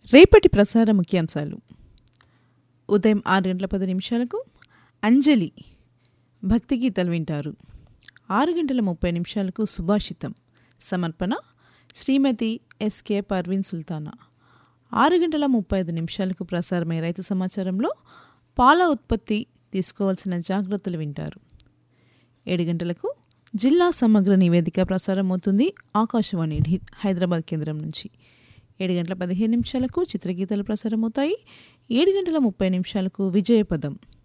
రేపటి ప్రసార ముఖ్యాంశాలు ఉదయం ఆరు గంటల పది నిమిషాలకు అంజలి భక్తి గీతాలు వింటారు ఆరు గంటల ముప్పై నిమిషాలకు సుభాషితం సమర్పణ శ్రీమతి ఎస్కే పర్వీన్ సుల్తానా ఆరు గంటల ముప్పై ఐదు నిమిషాలకు ప్రసారమయ్యే రైతు సమాచారంలో పాల ఉత్పత్తి తీసుకోవాల్సిన జాగ్రత్తలు వింటారు ఏడు గంటలకు జిల్లా సమగ్ర నివేదిక ప్రసారం అవుతుంది ఆకాశవాణి ఢి- హైదరాబాద్ కేంద్రం నుంచి ఏడు గంటల పదిహేను నిమిషాలకు చిత్రగీతాలు ప్రసారం అవుతాయి ఏడు గంటల ముప్పై నిమిషాలకు విజయపదం